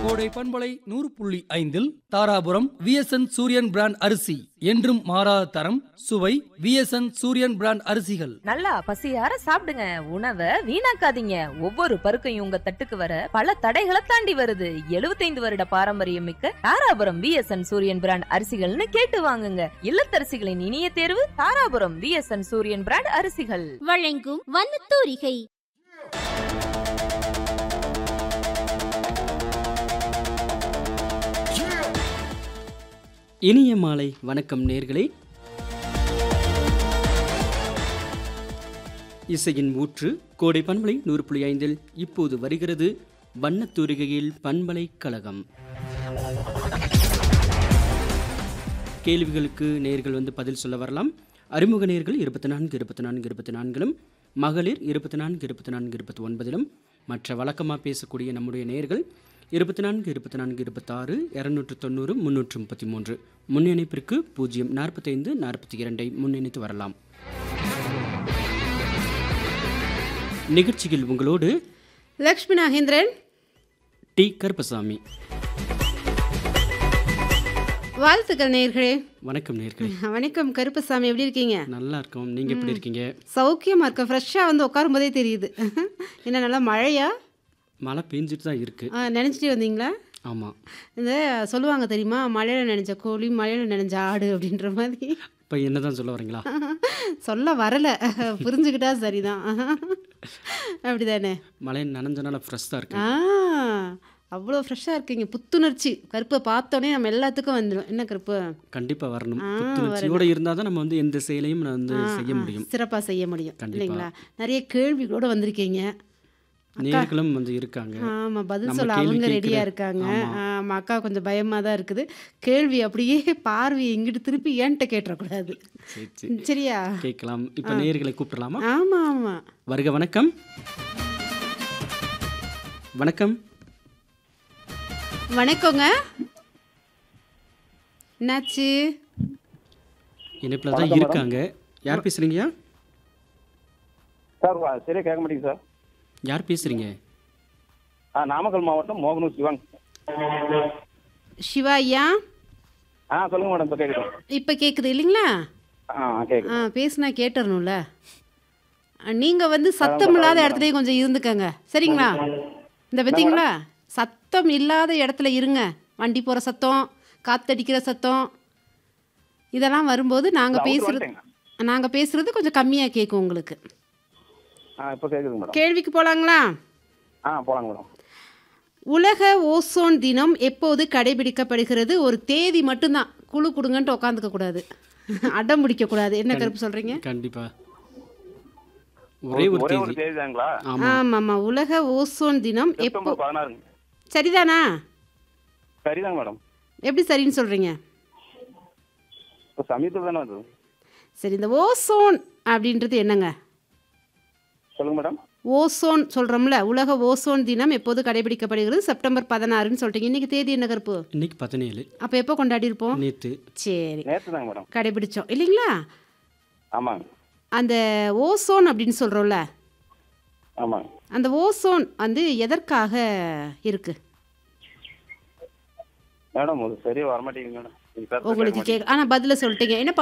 கோடை பண்பலை நூறு புள்ளி ஐந்தில் தாராபுரம் விஎஸ்என் சூரியன் பிராண்ட் அரிசி என்றும் மாறாத தரம் சுவை விஎஸ்என் சூரியன் பிராண்ட் அரிசிகள் நல்லா பசியார சாப்பிடுங்க உணவை வீணாக்காதீங்க ஒவ்வொரு பருக்கையும் உங்க தட்டுக்கு வர பல தடைகளை தாண்டி வருது 75 வருட பாரம்பரியம் மிக்க தாராபுரம் விஎஸ்என் சூரியன் பிராண்ட் அரிசிகள்னு கேட்டு வாங்குங்க இல்லத்தரசிகளின் இனிய தேர்வு தாராபுரம் விஎஸ்என் சூரியன் பிராண்ட் அரிசிகள் வழங்கும் வண்ணத்தூரிகை இனிய மாலை வணக்கம் நேர்களே இசையின் ஊற்று கோடை பண்பலை நூறு புள்ளி ஐந்தில் இப்போது வருகிறது வண்ணத்தூரிகையில் பண்பலை கழகம் கேள்விகளுக்கு நேர்கள் வந்து பதில் சொல்ல வரலாம் அறிமுக நேர்கள் இருபத்தி நான்கு இருபத்தி நான்கு இருபத்தி நான்கிலும் மகளிர் இருபத்தி நான்கு இருபத்தி நான்கு இருபத்தி ஒன்பதிலும் மற்ற வழக்கமாக பேசக்கூடிய நம்முடைய நேர்கள் இருபத்தி நான்கு இருபத்தி நான்கு இருபத்தாறு இரநூற்று தொண்ணூறு முந்நூற்று முப்பத்தி மூன்று முன்னிணைப்பிற்கு பூஜ்ஜியம் நாற்பத்தைந்து நாற்பத்தி இரண்டை முன்னிணைத்து வரலாம் நிகழ்ச்சியில் உங்களோடு லக்ஷ்மி நாகேந்திரன் டி கருப்பசாமி வாழ்த்துக்கள் நேயர்களே வணக்கம் நேர்களே வணக்கம் கருப்பசாமி எப்படி இருக்கீங்க நல்லா இருக்கோம் நீங்க எப்படி இருக்கீங்க சௌக்கியமா இருக்க ஃப்ரெஷ்ஷாக வந்து உட்காரும் போதே தெரியுது என்ன நல்லா மழையா மழை பெஞ்சிட்டு தான் இருக்கு ஆ, நினைச்சிட்டே வந்தீங்களா ஆமாம் இந்த சொல்லுவாங்க தெரியுமா மழையில் நினைச்ச கோழி மழையில் நினைஞ்ச ஆடு அப்படின்ற மாதிரி இப்போ என்னதான் சொல்ல வரீங்களா சொல்ல வரல புரிஞ்சுக்கிட்டா சரிதான் அப்படிதானே மழை நனைஞ்சனால ஃப்ரெஷ்ஷாக இருக்கு ஆ அவ்வளோ ஃப்ரெஷ்ஷாக இருக்கீங்க புத்துணர்ச்சி கருப்பை பார்த்தோன்னே நம்ம எல்லாத்துக்கும் வந்துடும் என்ன கருப்பு கண்டிப்பாக வரணும் ஆ, புத்துணர்ச்சியோட இருந்தால் தான் நம்ம வந்து எந்த செயலையும் நான் வந்து செய்ய முடியும் சிறப்பாக செய்ய முடியும் கண்டிப்பா. இல்லைங்களா நிறைய கேள்விகளோட வந்திருக்கீங்க நேர்களும் வந்து இருக்காங்க ஆமாம் பதில் நம்ம சொல்ல கேள்வி அவங்க கேட்கிற- ரெடியாக இருக்காங்க ஆமா. ஆமாம் அக்கா கொஞ்சம் பயமாக தான் இருக்குது கேள்வி அப்படியே பார்வையை இங்கிட்டு திருப்பி ஏன்ட்ட கேட்டுறக்கூடாது சரி சரி சரியா கேட்கலாம் இப்போ நேர்களை கூப்பிடலாமா ஆமாம் ஆமாம் வருக வணக்கம் வணக்கம் வணக்கங்க என்னாச்சு இணைப்பில் தான் இருக்காங்க யார் பேசுறீங்கயா சார் வா- சரியா கேட்க மாட்டேங்குது சார் யார் பேசுறீங்க ஆ நாமக்கல் மாவட்டம் மோகனூர் சிவாங் சிவா ஐயா ஆ சொல்லுங்க மேடம் இப்போ கேட்குறோம் இப்போ கேட்குது இல்லைங்களா ஆ கேட்குது ஆ பேசுனா கேட்டுறணும்ல நீங்கள் வந்து சத்தம் இல்லாத இடத்துலயே கொஞ்சம் இருந்துக்கங்க சரிங்களா இந்த பார்த்தீங்களா சத்தம் இல்லாத இடத்துல இருங்க வண்டி போகிற சத்தம் காத்தடிக்கிற சத்தம் இதெல்லாம் வரும்போது நாங்கள் அவுத்து பேசுறது வந்துட்டேங்க. நாங்கள் பேசுறது கொஞ்சம் கம்மியாக கேட்கும் உங்களுக்கு ஆ இப்போ கேட்குதுங்க மேடம் கேள்விக்கு போகலாங்களா ஆ போகலாங்க மேடம் உலக ஓசோன் தினம் எப்போது கடைபிடிக்கப்படுகிறது ஒரு தேதி மட்டும்தான் குழு கொடுங்கன்ட்டு உட்காந்துக்க கூடாது அடம் பிடிக்க கூடாது என்ன கருப்பு சொல்றீங்க கண்டிப்பா ஒரே ஒரு ஒரே ஒரு தேதி தேதி தாங்களா ஆமா ஆமாம் ஆமாம் உலக ஓசோன் தினம் எப்போ செப்டம்பர் பதினாறுங்க சரிதானா சரிதாங்க மேடம் எப்படி சரின்னு சொல்கிறீங்க இப்போ சமீபத்தில் தானே வந்தது சரி இந்த ஓசோன் அப்படின்றது என்னங்க சொல்லுங்க மேடம் ஓசோன் சொல்கிறோம்ல உலக ஓசோன் தினம் எப்போது கடைபிடிக்கப்படுகிறது செப்டம்பர் பதினாறுன்னு சொல்லிட்டீங்க இன்னைக்கு தேதி என்ன கருப்பு இன்னைக்கு பதினேழு அப்போ எப்போ கொண்டாடி இருப்போம் நேத்து சரி நேற்று தாங்க மேடம் கடைபிடிச்சோம் இல்லைங்களா ஆமாங்க அந்த ஓசோன் அப்படின்னு சொல்கிறோம்ல ஆமாங்க அந்த ஓசோன் வந்து எதற்காக இருக்கு மேடம் அது சரியா வரமாட்டேங்குது மேடம் நீங்க பேசுறது கேட்க உங்களுக்கு மாட்டேங்குது. கேட்க ஆனால் பதில சொல்லிட்டீங்க என்ன